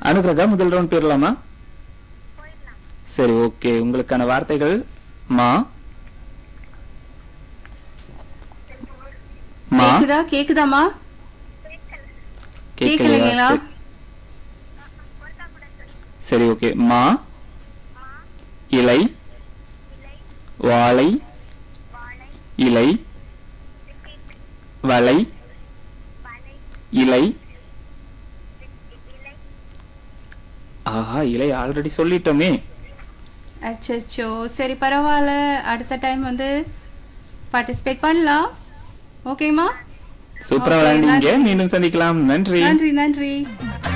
அனுகிரகா முதல் ரவுண்ட் போயிடலாமா சரி ஓகே உங்களுக்கான வார்த்தைகள் மா மா கேக்குதா கேக்குதாமா கேட்கலையா கேட்கலைங்களா? சரி. சரி ஓகே மா இலை வாழை இலை வலை இலை ஆஹா இலை ஆல்ரெடி சொல்லிட்டோமே அச்சச்சோ சரி பரவாயில்ல அடுத்த டைம் வந்து பார்ட்டிசிபேட் பண்ணலாம் ஓகேமா சூப்பரா Okay, விளையாண்டீங்க நன்றி. மீண்டும் சந்திக்கலாம் நன்றி நன்றி நன்றி